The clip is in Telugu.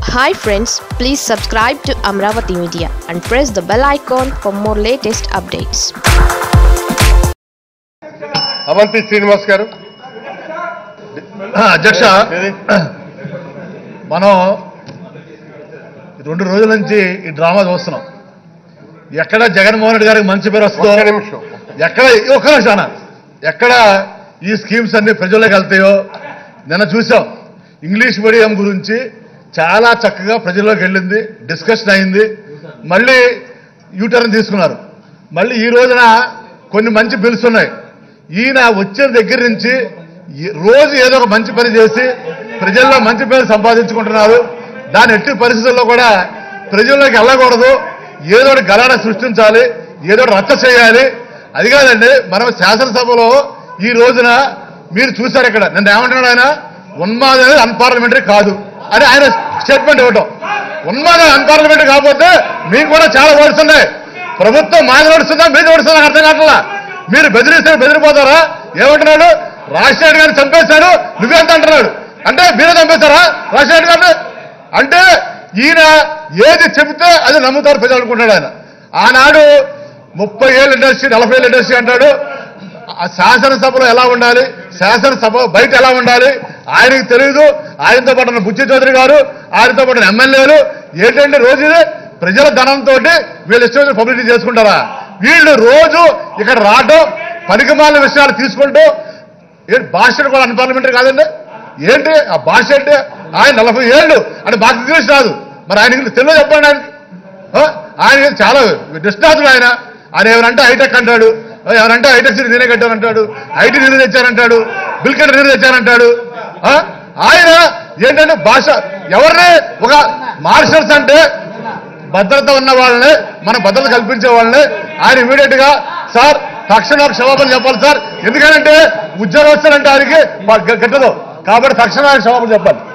Hi friends please subscribe to Amaravati media and press the bell icon for more latest updates Avanthi Srinivas garu అధ్యక్ష మనం రెండు రోజుల నుంచి ఈ డ్రామా చూస్తున్నాం ఎక్కడ జగన్మోహన్ రెడ్డి గారికి మంచి పేరు ఒక్క వస్తుందో నిమిషం ఎక్కడ ఒక్క నిమిషం అన్న. ఎక్కడ ఈ స్కీమ్స్ అన్ని ప్రజల్లోకి వెళ్తాయో నిన్న చూసాం ఇంగ్లీష్ మీడియం గురించి చాలా చక్కగా ప్రజల్లోకి వెళ్ళింది డిస్కషన్ అయింది మళ్ళీ యూటర్న్ తీసుకున్నారు మళ్ళీ ఈ రోజున కొన్ని మంచి బిల్స్ ఉన్నాయి ఈయన వచ్చిన దగ్గర నుంచి ఈ- రోజు ఏదో ఒక మంచి పని చేసి ప్రజల్లో మంచి పేరు సంపాదించుకుంటున్నారు దాని ఎట్టి పరిస్థితుల్లో కూడా ప్రజల్లోకి వెళ్ళకూడదు ఏదో ఒకటి గలాన సృష్టించాలి ఏదో ఒకటి రచ్చ చేయాలి అది కాదండి మనం శాసనసభలో ఈ రోజున మీరు చూశారు ఇక్కడ నిన్న ఏమంటున్నాడు ఆయన ఉన్మాదం అనేది అన్పార్లమెంటరీ కాదు అని ఆయన స్టేట్మెంట్ ఇవ్వటం ఉన్మాదం అన్పార్లమెంటరీ కాకపోతే మీకు కూడా చాలా వర్డ్స్ ఉన్నాయి ప్రభుత్వం మాది నడుస్తుందా మీది నడుస్తుందా నాకు అర్థం కావట్లా మీరు బెదిరిస్తే బెదిరిపోతారా ఏమంటున్నాడు రాజశేఖర్ గారిని చంపేశాడు నువ్వెంత అంటున్నాడు అంటే మీరే చంపేశారా రాజశేఖర్ గారిని అంటే ఈయన ఏది చెబితే అది నమ్ముతారు ప్రజలు అనుకుంటాడు ఆయన ఆనాడు ముప్పై ఏళ్ళ ఇండస్ట్రీ నలభై ఏళ్ళ ఇండస్ట్రీ అంటాడు ఆ శాసనసభలో ఎలా ఉండాలి శాసనసభ బయట ఎలా ఉండాలి ఆయనకి తెలియదు ఆయనతో పాటు ఉన్న బుచ్చి చౌదరి గారు ఆయనతో పాటు ఉన్న ఎమ్మెల్యేలు ఏంటంటే రోజు ఇది ప్రజల ధనంతో వీళ్ళు ఇష్టం పబ్లిసిటీ చేసుకుంటారా వీళ్ళు రోజు ఇక్కడ రావటం పనికిమాల విషయాలు తీసుకుంటూ ఏంటి భాష కూడా అన్పార్లమెంటరీ కాదండి ఏంటి ఆ భాష అంటే ఆయన నలభై ఏళ్ళు అంటే మాకు ఇంగ్లీష్ రాదు మరి ఆయన ఇంగ్లీష్ తెలుగు చెప్పండి ఆయనకి ఆ? ఆయన చాలా నిష్ణాతుడు ఆయన ఆయన ఎవరంటే హైటెక్ అంటాడు ఎవరంటే హైటెక్ సిటీ నేనే కట్టానంటాడు ఐటీ నేను తెచ్చానంటాడు బిల్కెట్ నేను తెచ్చానంటాడు ఆ? ఆయన ఏంటంటే భాష ఎవరిని ఒక మార్షల్స్ అంటే భద్రత ఉన్న వాళ్ళని మన భద్రత కల్పించే వాళ్ళని ఆయన ఇమీడియట్ గా సార్ తక్షణ క్షమాపణ చెప్పాలి సార్ ఎందుకంటే ఉద్యోగం వస్తారంటే ఆయనకి గ- గట్టదు కాబట్టి తక్షణ ఆయన క్షమాపణ చెప్పాలి